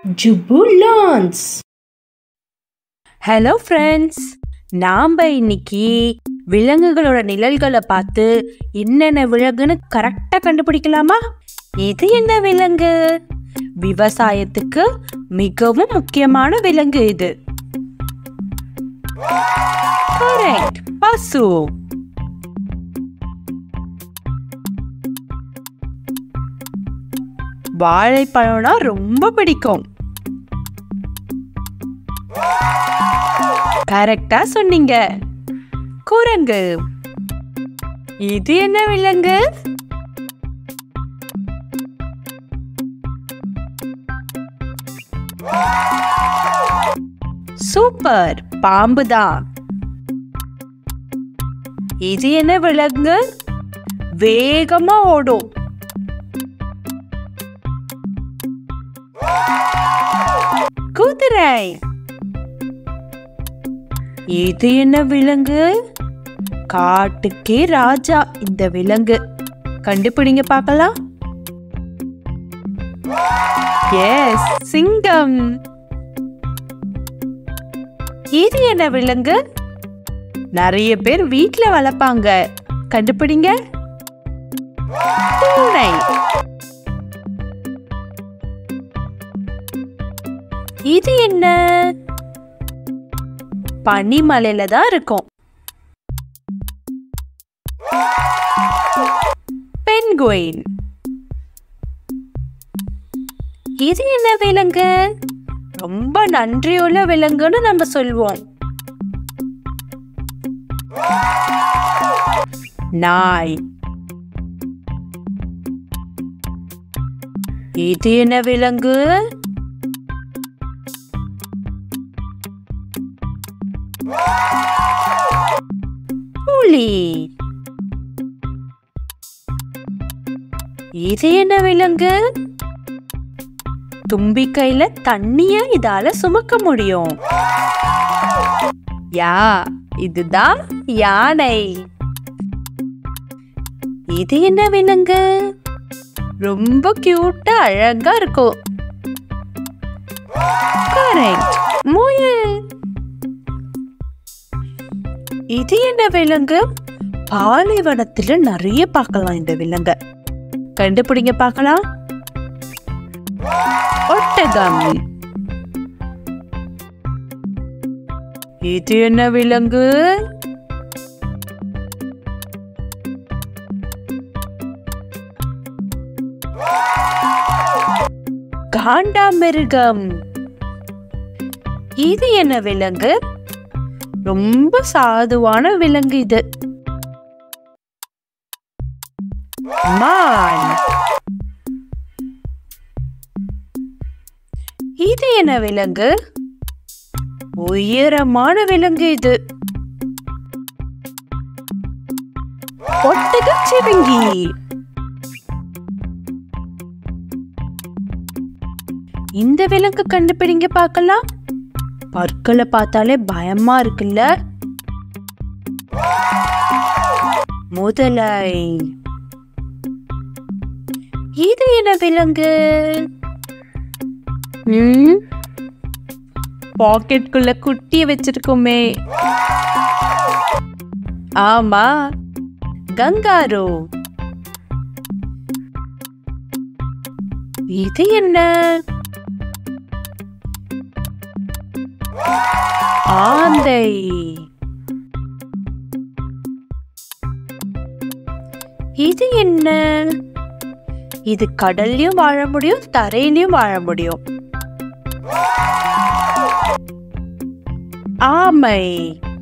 Jubu learns. Hello friends நாம் இன்னைக்கு விலங்குகளோட நிழல்களை பார்த்து என்னென்ன விலங்குன்னு கரெக்டாக கண்டுபிடிக்கலாமா இது என்ன விலங்கு விவசாயத்துக்கு மிகவும் முக்கியமான விலங்கு இது கரெக்ட் பசு வாழைப்பழம்னா ரொம்ப பிடிக்கும் கரெக்டா சொன்னீங்க குரங்கு இது என்ன விலங்கு சூப்பர் பாம்பு தான் இது என்ன விலங்கு வேகமா ஓடும் குதிரை இது என்ன விலங்கு காட்டுக்கே ராஜா இந்த விலங்கு கண்டுபிடிங்க பார்க்கலாம் எஸ் சிங்கம் இது என்ன விலங்கு நிறைய பேர் வீட்ல வளர்ப்பாங்க கண்டுபிடிங்க பூனை இது என்ன பனிமலையில தான் இருக்கும் பென்குயின் இது என்ன விலங்கு ரொம்ப நன்றியுள்ள விலங்குன்னு நம்ம சொல்வோம் நாய் இது என்ன விலங்கு புலி இது என்ன விலங்கு தும்பிக்கையில தண்ணிய இதால சுமக்க முடியும் யா இதுதான் யானை இது என்ன விலங்கு ரொம்ப கியூட்டா அழகா இருக்கும் கரெக்ட் முயல் இது என்ன விலங்கு பாலைவனத்துல நிறைய பார்க்கலாம் இந்த விலங்க கண்டுபிடிங்க பார்க்கலாம் ஒட்டகம் இது என்ன விலங்கு காண்டாமிருகம் இது என்ன விலங்கு ரொம்ப சாதுவான விலங்கு இது மான் இது என்ன விலங்கு உயரமான விலங்கு இது ஒட்டகச் சிவிங்கி இந்த விலங்கு கண்டுபிடிங்க பார்க்கலாம் பற்களை பார்த்தாலே பயமா இருக்குல்ல முதலை இது என்ன விலங்கு ம் பாக்கெட்குள்ள குட்டிய வச்சிருக்கோமே ஆமா கங்காரு இது என்ன ஆந்தை இது என்ன இது கடல்லையும் வாழ முடியும் தரையிலையும் வாழ முடியும் ஆமை